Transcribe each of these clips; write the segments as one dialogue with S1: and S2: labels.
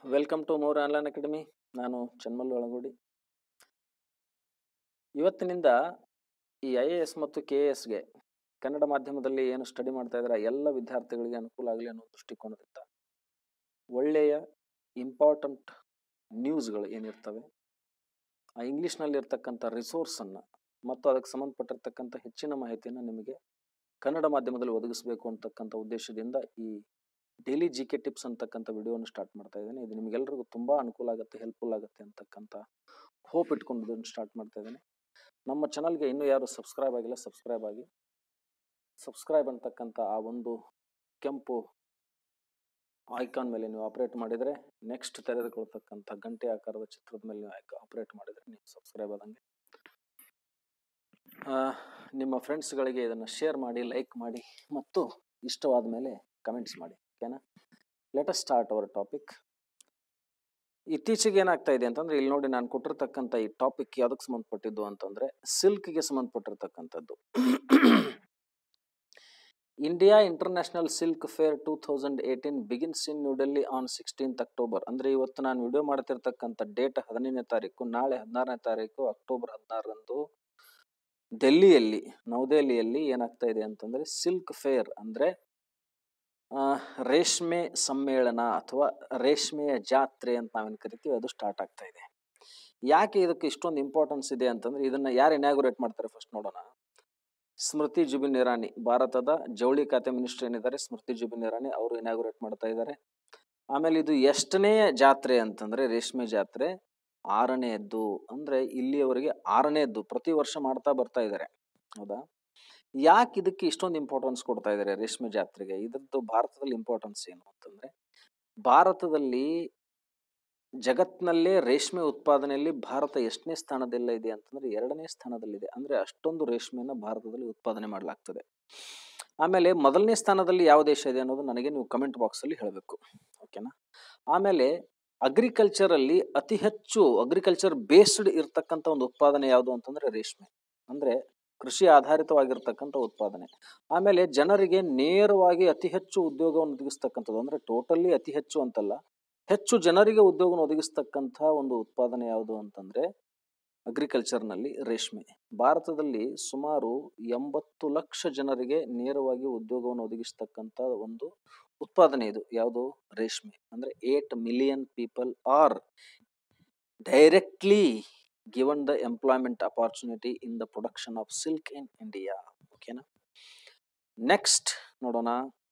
S1: Welcome to more online academy ನಾನು ಚನ್ಮಲ್ ಒಳಗೋಡಿ ಇವತ್ತಿನಿಂದ ಈ ಐ ಎ ಎಸ್ ಮತ್ತು ಕೆ ಎ ಎಸ್ಗೆ ಕನ್ನಡ ಮಾಧ್ಯಮದಲ್ಲಿ ಏನು ಸ್ಟಡಿ ಮಾಡ್ತಾ ಇದ್ದಾರೆ ಎಲ್ಲ ವಿದ್ಯಾರ್ಥಿಗಳಿಗೆ ಅನುಕೂಲ ಆಗಲಿ ಅನ್ನೋ ದೃಷ್ಟಿಕೋನದಿಂದ ಒಳ್ಳೆಯ ಇಂಪಾರ್ಟೆಂಟ್ ನ್ಯೂಸ್ಗಳು ಏನಿರ್ತವೆ ಆ ಇಂಗ್ಲೀಷ್ನಲ್ಲಿ ಇರ್ತಕ್ಕಂಥ ರಿಸೋರ್ಸನ್ನು ಮತ್ತು ಅದಕ್ಕೆ ಸಂಬಂಧಪಟ್ಟಿರ್ತಕ್ಕಂಥ ಹೆಚ್ಚಿನ ಮಾಹಿತಿಯನ್ನು ನಿಮಗೆ ಕನ್ನಡ ಮಾಧ್ಯಮದಲ್ಲಿ ಒದಗಿಸಬೇಕು ಅಂತಕ್ಕಂಥ ಉದ್ದೇಶದಿಂದ ಈ ಡೈಲಿ ಜಿ ಕೆ ಟಿಪ್ಸ್ ಅಂತಕ್ಕಂಥ ವಿಡಿಯೋನ ಸ್ಟಾರ್ಟ್ ಮಾಡ್ತಾ ಇದ್ದೇನೆ ಇದು ನಿಮಗೆಲ್ಲರಿಗೂ ತುಂಬ ಅನುಕೂಲ ಆಗುತ್ತೆ ಹೆಲ್ಪ್ಫುಲ್ ಆಗುತ್ತೆ ಅಂತಕ್ಕಂಥ ಹೋಪ್ ಇಟ್ಕೊಂಡು ಇದನ್ನು ಸ್ಟಾರ್ಟ್ ಮಾಡ್ತಾ ಇದ್ದೇನೆ ನಮ್ಮ ಚಾನಲ್ಗೆ ಇನ್ನೂ ಯಾರು ಸಬ್ಸ್ಕ್ರೈಬ್ ಆಗಿಲ್ಲ ಸಬ್ಸ್ಕ್ರೈಬ್ ಆಗಿ ಸಬ್ಸ್ಕ್ರೈಬ್ ಅಂತಕ್ಕಂಥ ಆ ಒಂದು ಕೆಂಪು ಐಕಾನ್ ಮೇಲೆ ನೀವು ಆಪರೇಟ್ ಮಾಡಿದರೆ ನೆಕ್ಸ್ಟ್ ತೆರೆದುಕೊಳ್ತಕ್ಕಂಥ ಗಂಟೆ ಆಕಾರದ ಚಿತ್ರದ ಮೇಲೆ ನೀವು ಆಪರೇಟ್ ಮಾಡಿದರೆ ನೀವು ಸಬ್ಸ್ಕ್ರೈಬ್ ಆದಂಗೆ ಆ, ನಿಮ್ಮ ಫ್ರೆಂಡ್ಸ್ಗಳಿಗೆ ಇದನ್ನು ಶೇರ್ ಮಾಡಿ ಲೈಕ್ ಮಾಡಿ ಮತ್ತು ಇಷ್ಟವಾದ ಮೇಲೆ ಕಮೆಂಟ್ಸ್ ಮಾಡಿ ಓಕೆನಾ let us start our topic ಇತ್ತೀಚೆಗೆ ಏನಾಗ್ತಾ ಇದೆ ಅಂತಂದ್ರೆ ಇಲ್ಲಿ ನೋಡಿ ನಾನು ಕೊಟ್ಟಿರ್ತಕ್ಕಂಥ ಈ ಟಾಪಿಕ್ ಯಾವುದಕ್ಕೆ ಸಂಬಂಧಪಟ್ಟಿದ್ದು ಅಂತಂದ್ರೆ ಸಿಲ್ಕ್ಗೆ ಸಂಬಂಧಪಟ್ಟಿರ್ತಕ್ಕಂಥದ್ದು India international silk fair two thousand eighteen begins in New Delhi on sixteenth October ಅಂದ್ರೆ ಇವತ್ತು ನಾನು ವಿಡಿಯೋ ಮಾಡ್ತಿರ್ತಕ್ಕಂಥ ಡೇಟ್ ಹದಿನೈದನೇ ತಾರೀಕು ನಾಳೆ ಹದಿನಾರನೇ ತಾರೀಕು ಅಕ್ಟೋಬರ್ ಹದಿನಾರರಂದು ಡೆಲ್ಲಿಯಲ್ಲಿ ನವದೆಹಲಿಯಲ್ಲಿ ಏನಾಗ್ತಾ ಇದೆ ಅಂತಂದ್ರೆ ಸಿಲ್ಕ್ ಫೇರ್ ಅಂದ್ರೆ ಆ, ರೇಷ್ಮೆ ಸಮ್ಮೇಳನ ಅಥವಾ ರೇಷ್ಮೆಯ ಜಾತ್ರೆ ಅಂತ ನಾವೇನು ಕರಿತೀವಿ ಅದು ಸ್ಟಾರ್ಟ್ ಆಗ್ತಾ ಇದೆ ಯಾಕೆ ಇದಕ್ಕೆ ಇಷ್ಟೊಂದು ಇಂಪಾರ್ಟೆನ್ಸ್ ಇದೆ ಅಂತಂದ್ರೆ ಇದನ್ನ ಯಾರು ಇನಾಗ್ರೇಟ್ ಮಾಡ್ತಾರೆ ಫಸ್ಟ್ ನೋಡೋಣ ಸ್ಮೃತಿ ಜುಬಿನ್ ಇರಾನಿ ಭಾರತದ ಜವಳಿ ಖಾತೆ ಮಿನಿಸ್ಟರ್ ಏನಿದ್ದಾರೆ ಸ್ಮೃತಿ ಜುಬಿನ್ ಇರಾನಿ ಅವರು ಇನಾಗ್ರೇಟ್ ಮಾಡ್ತಾ ಇದ್ದಾರೆ ಆಮೇಲೆ ಇದು ಎಷ್ಟನೇ ಜಾತ್ರೆ ಅಂತಂದ್ರೆ ರೇಷ್ಮೆ ಜಾತ್ರೆ ಆರನೆಯದ್ದು ಅಂದ್ರೆ ಇಲ್ಲಿಯವರೆಗೆ ಆರನೆಯದ್ದು ಪ್ರತಿ ವರ್ಷ ಮಾಡ್ತಾ ಬರ್ತಾ ಇದ್ದಾರೆ ಹೌದಾ ಯಾಕೆ ಇದಕ್ಕೆ ಇಷ್ಟೊಂದು ಇಂಪಾರ್ಟೆನ್ಸ್ ಕೊಡ್ತಾ ಇದ್ದಾರೆ ರೇಷ್ಮೆ ಜಾತ್ರೆಗೆ ಇದ್ರದ್ದು ಭಾರತದಲ್ಲಿ ಇಂಪಾರ್ಟೆನ್ಸ್ ಏನು ಅಂತಂದ್ರೆ ಭಾರತದಲ್ಲಿ ಜಗತ್ತಿನಲ್ಲೇ ರೇಷ್ಮೆ ಉತ್ಪಾದನೆಯಲ್ಲಿ ಭಾರತ ಎಷ್ಟನೇ ಸ್ಥಾನದಲ್ಲ ಇದೆ ಅಂತಂದ್ರೆ ಎರಡನೇ ಸ್ಥಾನದಲ್ಲಿದೆ ಅಂದ್ರೆ ಅಷ್ಟೊಂದು ರೇಷ್ಮೆಯನ್ನ ಭಾರತದಲ್ಲಿ ಉತ್ಪಾದನೆ ಮಾಡಲಾಗ್ತದೆ ಆಮೇಲೆ ಮೊದಲನೇ ಸ್ಥಾನದಲ್ಲಿ ಯಾವ ದೇಶ ಇದೆ ಅನ್ನೋದು ನನಗೆ ನೀವು ಕಮೆಂಟ್ ಬಾಕ್ಸ್ ಅಲ್ಲಿ ಹೇಳಬೇಕು ಓಕೆನಾ ಆಮೇಲೆ ಅಗ್ರಿಕಲ್ಚರ್ ಅಲ್ಲಿ ಅತಿ ಹೆಚ್ಚು ಅಗ್ರಿಕಲ್ಚರ್ ಬೇಸ್ಡ್ ಇರ್ತಕ್ಕಂಥ ಒಂದು ಉತ್ಪಾದನೆ ಯಾವುದು ಅಂತಂದ್ರೆ ರೇಷ್ಮೆ ಅಂದ್ರೆ ಕೃಷಿ ಆಧಾರಿತವಾಗಿರ್ತಕ್ಕಂಥ ಉತ್ಪಾದನೆ ಆಮೇಲೆ ಜನರಿಗೆ ನೇರವಾಗಿ ಅತಿ ಹೆಚ್ಚು ಉದ್ಯೋಗವನ್ನು ಒದಗಿಸ್ತಕ್ಕಂಥದ್ದು ಅಂದ್ರೆ ಟೋಟಲಿ ಅತಿ ಹೆಚ್ಚು ಅಂತಲ್ಲ ಹೆಚ್ಚು ಜನರಿಗೆ ಉದ್ಯೋಗವನ್ನು ಒದಗಿಸ್ತಕ್ಕಂಥ ಒಂದು ಉತ್ಪಾದನೆ ಯಾವುದು ಅಂತಂದ್ರೆ ಅಗ್ರಿಕಲ್ಚರ್ನಲ್ಲಿ ರೇಷ್ಮೆ ಭಾರತದಲ್ಲಿ ಸುಮಾರು ಎಂಬತ್ತು ಲಕ್ಷ ಜನರಿಗೆ ನೇರವಾಗಿ ಉದ್ಯೋಗವನ್ನು ಒದಗಿಸ್ತಕ್ಕಂಥ ಒಂದು ಉತ್ಪಾದನೆ ಇದು ಯಾವುದು ರೇಷ್ಮೆ ಅಂದ್ರೆ eight million people are directly given the employment opportunity in the production of silk in India ಓಕೆನಾ ನೆಕ್ಸ್ಟ್ ನೋಡೋಣ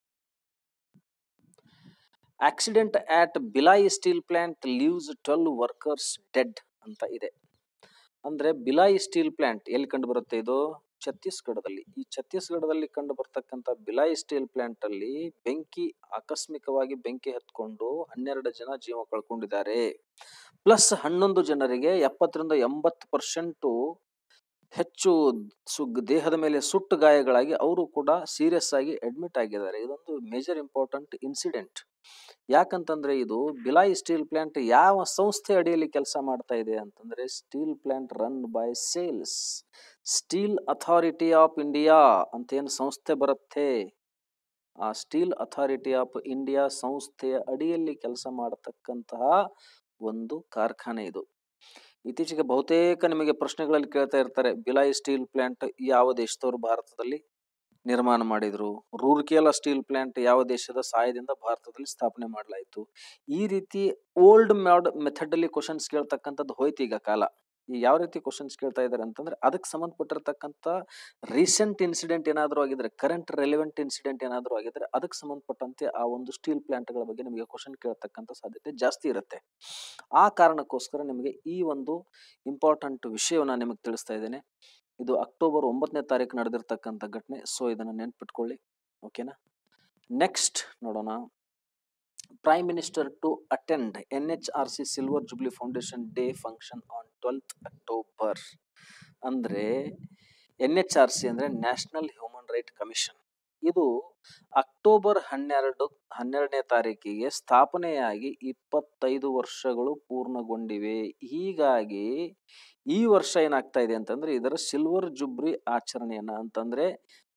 S1: accident at Bhilai steel plant leaves twelve workers dead ಅಂತ ಇದೆ ಅಂದ್ರೆ ಬಿಲಾಯಿ ಸ್ಟೀಲ್ ಪ್ಲಾಂಟ್ ಎಲ್ಲಿ ಕಂಡು ಬರುತ್ತೆ ಇದು ಛತ್ತೀಸ್ಗಢದಲ್ಲಿ ಈ ಛತ್ತೀಸ್ಗಢದಲ್ಲಿ ಕಂಡು ಬರ್ತಕ್ಕಂಥ ಬಿಲಾಯಿ ಸ್ಟೀಲ್ ಪ್ಲಾಂಟ್ ಅಲ್ಲಿ ಬೆಂಕಿ ಆಕಸ್ಮಿಕವಾಗಿ ಬೆಂಕಿ ಹತ್ಕೊಂಡು ಹನ್ನೆರಡು ಜನ ಜೀವ ಕಳ್ಕೊಂಡಿದ್ದಾರೆ ಪ್ಲಸ್ ಹನ್ನೊಂದು ಜನರಿಗೆ ಎಪ್ಪತ್ತರಿಂದ ಎಂಬತ್ತು ಪರ್ಸೆಂಟು ಹೆಚ್ಚು ಸುಗ್ ದೇಹದ ಮೇಲೆ ಸುಟ್ಟು ಗಾಯಗಳಾಗಿ ಅವರು ಕೂಡ ಸೀರಿಯಸ್ ಆಗಿ ಅಡ್ಮಿಟ್ ಆಗಿದ್ದಾರೆ ಇದೊಂದು ಮೇಜರ್ ಇಂಪಾರ್ಟೆಂಟ್ ಇನ್ಸಿಡೆಂಟ್ ಯಾಕಂತಂದ್ರೆ ಇದು ಬಿಲಾಯಿ ಸ್ಟೀಲ್ ಪ್ಲಾಂಟ್ ಯಾವ ಸಂಸ್ಥೆ ಅಡಿಯಲ್ಲಿ ಕೆಲಸ ಮಾಡ್ತಾ ಇದೆ ಅಂತಂದ್ರೆ steel plant run by sales steel authority of India ಅಂತ ಏನು ಸಂಸ್ಥೆ ಬರುತ್ತೆ ಆ ಸ್ಟೀಲ್ ಅಥಾರಿಟಿ ಆಫ್ ಇಂಡಿಯಾ ಸಂಸ್ಥೆಯ ಅಡಿಯಲ್ಲಿ ಕೆಲಸ ಮಾಡತಕ್ಕಂತಹ ಒಂದು ಕಾರ್ಖಾನೆ ಇದು ಇತ್ತೀಚೆಗೆ ಬಹುತೇಕ ನಿಮಗೆ ಪ್ರಶ್ನೆಗಳಲ್ಲಿ ಕೇಳ್ತಾ ಇರ್ತಾರೆ ಬಿಲಾಯಿ ಸ್ಟೀಲ್ ಪ್ಲಾಂಟ್ ಯಾವ ದೇಶದವರು ಭಾರತದಲ್ಲಿ ನಿರ್ಮಾಣ ಮಾಡಿದ್ರು ರೂರ್ಕೆಲಾ ಸ್ಟೀಲ್ ಪ್ಲಾಂಟ್ ಯಾವ ದೇಶದ ಸಹಾಯದಿಂದ ಭಾರತದಲ್ಲಿ ಸ್ಥಾಪನೆ ಮಾಡಲಾಯಿತು ಈ ರೀತಿ ಓಲ್ಡ್ ಮ್ಯಾಡ್ ಮೆಥಡ್ ಅಲ್ಲಿ ಕ್ವಶನ್ಸ್ ಕೇಳ್ತಕ್ಕಂಥದ್ದು ಹೋಯ್ತು ಈಗ ಕಾಲ ಈ ಯಾವ ರೀತಿ ಕ್ವಶನ್ಸ್ ಕೇಳ್ತಾ ಇದ್ದಾರೆ ಅಂತಂದ್ರೆ ಅದಕ್ಕೆ ಸಂಬಂಧಪಟ್ಟಿರ್ತಕ್ಕಂಥ ರೀಸೆಂಟ್ ಇನ್ಸಿಡೆಂಟ್ ಏನಾದರೂ ಆಗಿದ್ರೆ ಕರೆಂಟ್ ರೆಲೆವೆಂಟ್ ಇನ್ಸಿಡೆಂಟ್ ಏನಾದರೂ ಆಗಿದ್ರೆ ಅದಕ್ಕೆ ಸಂಬಂಧಪಟ್ಟಂತೆ ಆ ಒಂದು ಸ್ಟೀಲ್ ಪ್ಲಾಂಟ್ಗಳ ಬಗ್ಗೆ ನಿಮಗೆ ಕ್ವಶನ್ ಕೇಳ್ತಕ್ಕಂಥ ಸಾಧ್ಯತೆ ಜಾಸ್ತಿ ಇರುತ್ತೆ ಆ ಕಾರಣಕ್ಕೋಸ್ಕರ ನಿಮಗೆ ಈ ಒಂದು ಇಂಪಾರ್ಟೆಂಟ್ ವಿಷಯವನ್ನು ನಿಮಗೆ ತಿಳಿಸ್ತಾ ಇದ್ದೇನೆ ಇದು ಅಕ್ಟೋಬರ್ ಒಂಬತ್ತನೇ ತಾರೀಕು ನಡೆದಿರ್ತಕ್ಕಂಥ ಘಟನೆ ಸೊ ಇದನ್ನು ನೆನ್ಪಿಟ್ಕೊಳ್ಳಿ ಓಕೆನಾ ನೆಕ್ಸ್ಟ್ ನೋಡೋಣ prime minister to attend N H R C silver jubilee foundation day function on twelfth October ಅಂದ್ರೆ ಎನ್ ಎಚ್ ಆರ್ ಸಿ ಅಂದ್ರೆ ನ್ಯಾಷನಲ್ ಹ್ಯೂಮನ್ ರೈಟ್ ಕಮಿಷನ್ ಇದು ಅಕ್ಟೋಬರ್ ಹನ್ನೆರಡು ಹನ್ನೆರಡನೇ ತಾರೀಕಿಗೆ ಸ್ಥಾಪನೆಯಾಗಿ ಇಪ್ಪತ್ತೈದು ವರ್ಷಗಳು ಪೂರ್ಣಗೊಂಡಿವೆ ಹೀಗಾಗಿ ಈ ವರ್ಷ ಏನಾಗ್ತಾ ಇದೆ ಅಂತಂದ್ರೆ ಇದರ ಸಿಲ್ವರ್ ಜುಬ್ರಿ ಆಚರಣೆಯನ್ನ ಅಂತಂದ್ರೆ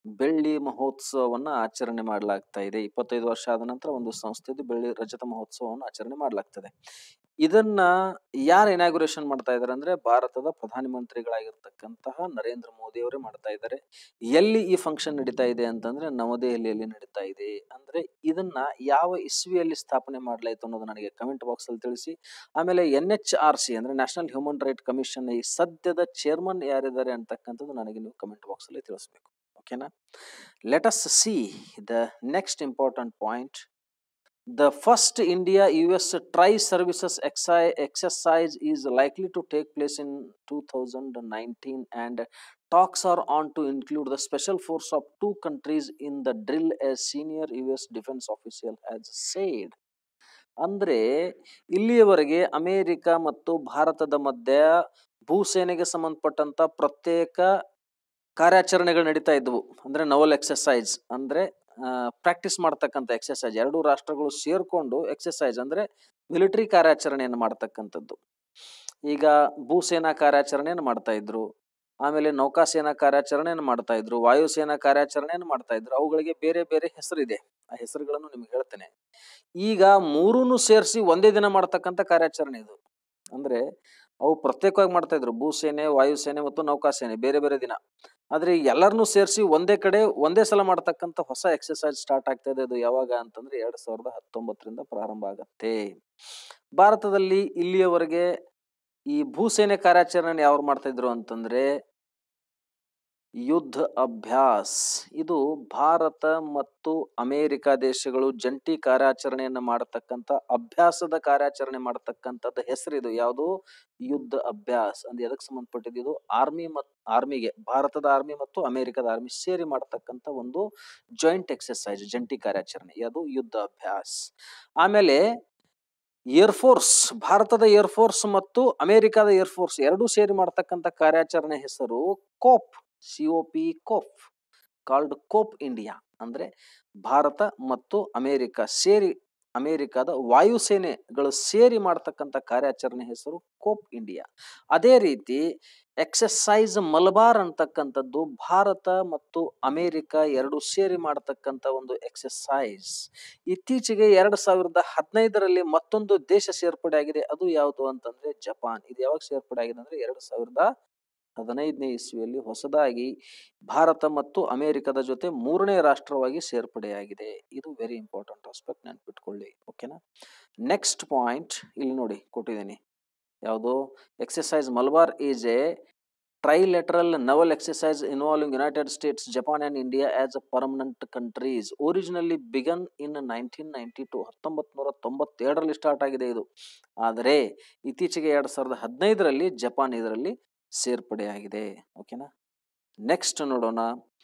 S1: ಬೆಳ್ಳಿ ಮಹೋತ್ಸವವನ್ನು ಆಚರಣೆ ಮಾಡಲಾಗ್ತಾ ಇದೆ ಇಪ್ಪತ್ತೈದು ವರ್ಷ ಆದ ನಂತರ ಒಂದು ಸಂಸ್ಥೆದು ಬೆಳ್ಳಿ ರಜತ ಮಹೋತ್ಸವವನ್ನು ಆಚರಣೆ ಮಾಡಲಾಗ್ತದೆ ಇದನ್ನ ಯಾರು ಇನಾಗ್ರೇಷನ್ ಮಾಡ್ತಾ ಇದ್ದಾರೆ ಅಂದ್ರೆ ಭಾರತದ ಪ್ರಧಾನಮಂತ್ರಿಗಳಾಗಿರ್ತಕ್ಕಂತಹ ನರೇಂದ್ರ ಮೋದಿ ಅವರೇ ಮಾಡ್ತಾ ಇದ್ದಾರೆ ಎಲ್ಲಿ ಈ ಫಂಕ್ಷನ್ ನಡೀತಾ ಇದೆ ಅಂತಂದ್ರೆ ನವದೆಹಲಿಯಲ್ಲಿ ನಡೀತಾ ಇದೆ ಅಂದ್ರೆ ಇದನ್ನ ಯಾವ ಇಸ್ವಿಯಲ್ಲಿ ಸ್ಥಾಪನೆ ಮಾಡಲಾಯಿತು ಅನ್ನೋದು ನನಗೆ ಕಮೆಂಟ್ ಬಾಕ್ಸ್ ಅಲ್ಲಿ ತಿಳಿಸಿ ಆಮೇಲೆ ಎನ್ ಎಚ್ ಆರ್ ಸಿ ಅಂದ್ರೆ ನ್ಯಾಷನಲ್ ಹ್ಯೂಮನ್ ರೈಟ್ ಕಮಿಷನ್ ಈ ಸದ್ಯದ ಚೇರ್ಮನ್ ಯಾರಿದ್ದಾರೆ ಅಂತಕ್ಕಂಥದ್ದು ನನಗೆ ನೀವು ಕಮೆಂಟ್ ಬಾಕ್ಸ್ ಅಲ್ಲಿ ತಿಳಿಸ್ಬೇಕು ಓಕೆನಾ let us see the next important point The first India US tri services exi- exercise is likely to take place in 2019 and talks are on to include the special force of two countries in the drill as senior US defense official has said. ಅಂದ್ರೆ ಇಲ್ಲಿಯವರೆಗೆ America ಮತ್ತು ಭಾರತದ ಮಧ್ಯೆ ಭೂಸೇನೆಗೆ ಸಂಬಂಧಪಟ್ಟಂತ ಪ್ರತ್ಯೇಕ ಕಾರ್ಯಾಚರಣೆಗಳು ನಡೀತಾ ಇದ್ವು ಅಂದ್ರೆ ನವಲ್ ಎಕ್ಸರ್ಸೈಸ್ ಅಂದ್ರೆ ಪ್ರಾಕ್ಟೀಸ್ ಮಾಡ್ತಕ್ಕಂಥ ಎಕ್ಸರ್ಸೈಸ್ ಎರಡು ರಾಷ್ಟ್ರಗಳು ಸೇರ್ಕೊಂಡು ಎಕ್ಸರ್ಸೈಸ್ ಅಂದ್ರೆ ಮಿಲಿಟರಿ ಕಾರ್ಯಾಚರಣೆಯನ್ನು ಮಾಡ್ತಕ್ಕಂಥದ್ದು ಈಗ ಭೂಸೇನಾ ಕಾರ್ಯಾಚರಣೆಯನ್ನು ಮಾಡ್ತಾ ಇದ್ರು ಆಮೇಲೆ ನೌಕಾಸೇನಾ ಕಾರ್ಯಾಚರಣೆಯನ್ನು ಮಾಡ್ತಾ ಇದ್ರು ವಾಯುಸೇನಾ ಕಾರ್ಯಾಚರಣೆಯನ್ನು ಮಾಡ್ತಾ ಇದ್ರು ಅವುಗಳಿಗೆ ಬೇರೆ ಬೇರೆ ಹೆಸರಿದೆ ಆ ಹೆಸರುಗಳನ್ನು ನಿಮ್ಗೆ ಹೇಳ್ತೇನೆ ಈಗ ಮೂರನ್ನು ಸೇರಿಸಿ ಒಂದೇ ದಿನ ಮಾಡ್ತಕ್ಕಂಥ ಕಾರ್ಯಾಚರಣೆ ಇದು ಅಂದ್ರೆ ಅವು ಪ್ರತ್ಯೇಕವಾಗಿ ಮಾಡ್ತಾ ಇದ್ರು ಭೂಸೇನೆ ವಾಯುಸೇನೆ ಮತ್ತು ನೌಕಾಸೇನೆ ಬೇರೆ ಬೇರೆ ದಿನ ಆದ್ರೆ ಎಲ್ಲರನ್ನೂ ಸೇರಿಸಿ ಒಂದೇ ಕಡೆ ಒಂದೇ ಸಲ ಮಾಡ್ತಕ್ಕಂಥ ಹೊಸ ಎಕ್ಸರ್ಸೈಸ್ ಸ್ಟಾರ್ಟ್ ಆಗ್ತಾ ಇದೆ ಅದು ಯಾವಾಗ ಅಂತಂದ್ರೆ ಎರಡ್ ಸಾವಿರದ ಹತ್ತೊಂಬತ್ತರಿಂದ ಪ್ರಾರಂಭ ಆಗತ್ತೆ ಭಾರತದಲ್ಲಿ ಇಲ್ಲಿಯವರೆಗೆ ಈ ಭೂಸೇನೆ ಕಾರ್ಯಾಚರಣೆ ಯಾರು ಮಾಡ್ತಾ ಇದ್ರು ಅಂತಂದ್ರೆ ಯುದ್ಧ ಅಭ್ಯಾಸ್ ಇದು ಭಾರತ ಮತ್ತು ಅಮೆರಿಕ ದೇಶಗಳು ಜಂಟಿ ಕಾರ್ಯಾಚರಣೆಯನ್ನ ಮಾಡತಕ್ಕಂತ ಅಭ್ಯಾಸದ ಕಾರ್ಯಾಚರಣೆ ಮಾಡತಕ್ಕಂಥದ್ದು ಹೆಸರಿದು ಯಾವುದು ಯುದ್ಧ ಅಭ್ಯಾಸ್ ಅಂದ್ರೆ ಎದಕ್ಕೆ ಸಂಬಂಧಪಟ್ಟಿದ್ದು ಇದು ಆರ್ಮಿ ಮತ್ತು ಆರ್ಮಿಗೆ ಭಾರತದ ಆರ್ಮಿ ಮತ್ತು ಅಮೆರಿಕದ ಆರ್ಮಿ ಸೇರಿ ಮಾಡತಕ್ಕಂತ ಒಂದು ಜಾಯಿಂಟ್ ಎಕ್ಸರ್ಸೈಸ್ ಜಂಟಿ ಕಾರ್ಯಾಚರಣೆ ಅದು ಯುದ್ಧ ಅಭ್ಯಾಸ್ ಆಮೇಲೆ ಏರ್ಫೋರ್ಸ್ ಭಾರತದ ಏರ್ಫೋರ್ಸ್ ಮತ್ತು ಅಮೆರಿಕದ ಏರ್ಫೋರ್ಸ್ ಎರಡೂ ಸೇರಿ ಮಾಡತಕ್ಕಂಥ ಕಾರ್ಯಾಚರಣೆ ಹೆಸರು cope C O P cope called cope India ಅಂದ್ರೆ ಭಾರತ ಮತ್ತು ಅಮೆರಿಕ ಸೇರಿ ಅಮೆರಿಕದ ವಾಯುಸೇನೆಗಳು ಸೇರಿ ಮಾಡತಕ್ಕಂಥ ಕಾರ್ಯಾಚರಣೆ ಹೆಸರು ಕೋಪ್ ಇಂಡಿಯಾ ಅದೇ ರೀತಿ ಎಕ್ಸರ್ಸೈಸ್ ಮಲಬಾರ್ ಅಂತಕ್ಕಂಥದ್ದು ಭಾರತ ಮತ್ತು ಅಮೆರಿಕ ಎರಡು ಸೇರಿ ಮಾಡತಕ್ಕಂಥ ಒಂದು ಎಕ್ಸರ್ಸೈಸ್ ಇತ್ತೀಚೆಗೆ ಎರಡ್ ಸಾವಿರದ ಹದಿನೈದರಲ್ಲಿ ಮತ್ತೊಂದು ದೇಶ ಸೇರ್ಪಡೆ ಆಗಿದೆ ಅದು ಯಾವುದು ಅಂತಂದ್ರೆ ಜಪಾನ್ ಇದು ಯಾವಾಗ ಸೇರ್ಪಡೆ ಆಗಿದೆ ಅಂದ್ರೆ ಎರಡ್ ಸಾವಿರದ ಹದಿನೈದನೇ ಇಸ್ವಿಯಲ್ಲಿ ಹೊಸದಾಗಿ ಭಾರತ ಮತ್ತು ಅಮೆರಿಕದ ಜೊತೆ ಮೂರನೇ ರಾಷ್ಟ್ರವಾಗಿ ಸೇರ್ಪಡೆಯಾಗಿದೆ ಇದು ವೆರಿ ಇಂಪಾರ್ಟೆಂಟ್ ಆಸ್ಪೆಕ್ಟ್ ನೆನ್ಪಿಟ್ಕೊಳ್ಳಿ ಓಕೆನಾ ನೆಕ್ಸ್ಟ್ ಪಾಯಿಂಟ್ ಇಲ್ಲಿ ನೋಡಿ ಕೊಟ್ಟಿದ್ದೀನಿ ಯಾವುದು exercise Malabar is a trilateral naval exercise involving United States Japan and India as a permanent countries originally began in nineteen ninety two ಹತ್ತೊಂಬತ್ ನೂರ ತೊಂಬತ್ತೆರಡರಲ್ಲಿ ಸ್ಟಾರ್ಟ್ ಆಗಿದೆ ಇದು ಆದರೆ ಇತ್ತೀಚೆಗೆ ಎರಡ್ ಸಾವಿರದ ಹದಿನೈದರಲ್ಲಿ ಜಪಾನ್ ಇದರಲ್ಲಿ ಸೇರ್ಪಡೆಯಾಗಿದೆ ಓಕೆನಾ ನೆಕ್ಸ್ಟ್ ನೋಡೋಣ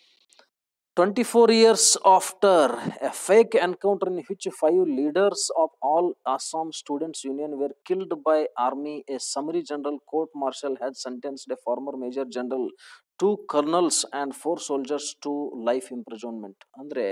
S1: twenty four years after a fake encounter in which five leaders of all Assam students union were killed by army a summary general court martial had sentenced a former major general two colonels and four soldiers to life imprisonment ಅಂದ್ರೆ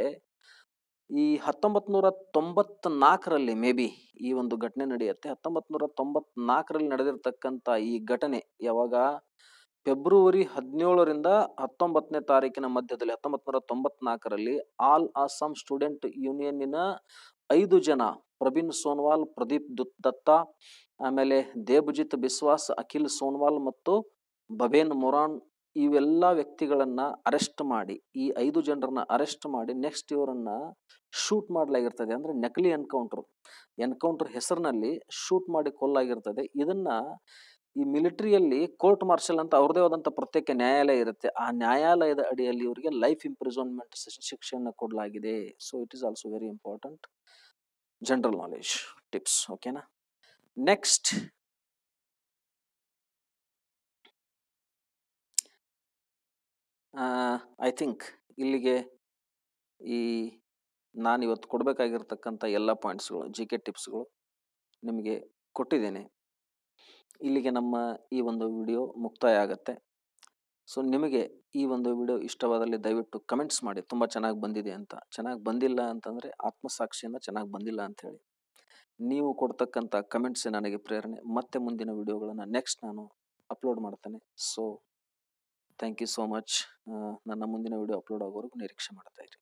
S1: ಈ ಹತ್ತೊಂಬತ್ ನೂರ ತೊಂಬತ್ ನಾಲ್ಕರಲ್ಲಿ may be ಈ ಒಂದು ಘಟನೆ ನಡೆಯುತ್ತೆ ಹತ್ತೊಂಬತ್ ನೂರ ತೊಂಬತ್ ನಾಲ್ಕರಲ್ಲಿ ನಡೆದಿರ್ತಕ್ಕಂಥ ಈ ಘಟನೆ ಯಾವಾಗ ಫೆಬ್ರವರಿ ಹದಿನೇಳರಿಂದ ಹತ್ತೊಂಬತ್ತನೇ ತಾರೀಕಿನ ಮಧ್ಯದಲ್ಲಿ ಹತ್ತೊಂಬತ್ ನೂರ ತೊಂಬತ್ನಾಲ್ಕರಲ್ಲಿ ಆಲ್ ಅಸ್ಸಾಂ ಸ್ಟೂಡೆಂಟ್ ಯೂನಿಯನ್ನಿನ ಐದು ಜನ ಪ್ರವೀಣ್ ಸೋನ್ವಾಲ್ ಪ್ರದೀಪ್ ದುತ್ ದತ್ತಾ ಆಮೇಲೆ ದೇಬಜಿತ್ ಬಿಸ್ವಾಸ್ ಅಖಿಲ್ ಸೋನ್ವಾಲ್ ಮತ್ತು ಬಬೇನ್ ಮೊರಾನ್ ಇವೆಲ್ಲ ವ್ಯಕ್ತಿಗಳನ್ನ ಅರೆಸ್ಟ್ ಮಾಡಿ ಈ ಐದು ಜನರನ್ನ ಅರೆಸ್ಟ್ ಮಾಡಿ ನೆಕ್ಸ್ಟ್ ಇವರನ್ನ ಶೂಟ್ ಮಾಡಲಾಗಿರ್ತದೆ ಅಂದ್ರೆ ನಕಲಿ ಎನ್ಕೌಂಟರ್ ಎನ್ಕೌಂಟರ್ ಹೆಸರಿನಲ್ಲಿ ಶೂಟ್ ಮಾಡಿ ಕೊಲ್ಲಾಗಿರ್ತದೆ ಇದನ್ನ ಈ ಮಿಲಿಟರಿಯಲ್ಲಿ ಕೋರ್ಟ್ ಮಾರ್ಷಲ್ ಅಂತ ಅವ್ರದೇ ಆದಂತ ಪ್ರತ್ಯೇಕ ನ್ಯಾಯಾಲಯ ಇರುತ್ತೆ ಆ ನ್ಯಾಯಾಲಯದ ಅಡಿಯಲ್ಲಿ ಇವರಿಗೆ ಲೈಫ್ ಇಂಪ್ರಿಸೋನ್ಮೆಂಟ್ ಶಿಕ್ಷೆಯನ್ನು ಕೊಡಲಾಗಿದೆ so it is also very important general knowledge tips ಓಕೆನಾ ನೆಕ್ಸ್ಟ್ ಐ ಥಿಂಕ್ ಇಲ್ಲಿಗೆ ಈ ನಾನು ಇವತ್ತು ಕೊಡಬೇಕಾಗಿರ್ತಕ್ಕಂಥ ಎಲ್ಲ ಪಾಯಿಂಟ್ಸ್ಗಳು ಜಿ ಕೆ ಟಿಪ್ಸ್ಗಳು ನಿಮಗೆ ಕೊಟ್ಟಿದ್ದೇನೆ ಇಲ್ಲಿಗೆ ನಮ್ಮ ಈ ಒಂದು ವಿಡಿಯೋ ಮುಕ್ತಾಯ ಆಗತ್ತೆ ಸೊ ನಿಮಗೆ ಈ ಒಂದು ವಿಡಿಯೋ ಇಷ್ಟವಾದಲ್ಲಿ ದಯವಿಟ್ಟು ಕಮೆಂಟ್ಸ್ ಮಾಡಿ ತುಂಬ ಚೆನ್ನಾಗಿ ಬಂದಿದೆ ಅಂತ ಚೆನ್ನಾಗಿ ಬಂದಿಲ್ಲ ಅಂತಂದರೆ ಆತ್ಮಸಾಕ್ಷಿಯಿಂದ ಚೆನ್ನಾಗಿ ಬಂದಿಲ್ಲ ಅಂತ ಹೇಳಿ ನೀವು ಕೊಡ್ತಕ್ಕಂಥ ಕಮೆಂಟ್ಸ್ ನನಗೆ ಪ್ರೇರಣೆ ಮತ್ತೆ ಮುಂದಿನ ವಿಡಿಯೋಗಳನ್ನು ನೆಕ್ಸ್ಟ್ ನಾನು ಅಪ್ಲೋಡ್ ಮಾಡ್ತೇನೆ so thank you so much ನನ್ನ ಮುಂದಿನ ವಿಡಿಯೋ ಅಪ್ಲೋಡ್ ಆಗೋವರೆಗೂ ನಿರೀಕ್ಷೆ ಮಾಡ್ತಾ ಇರಿ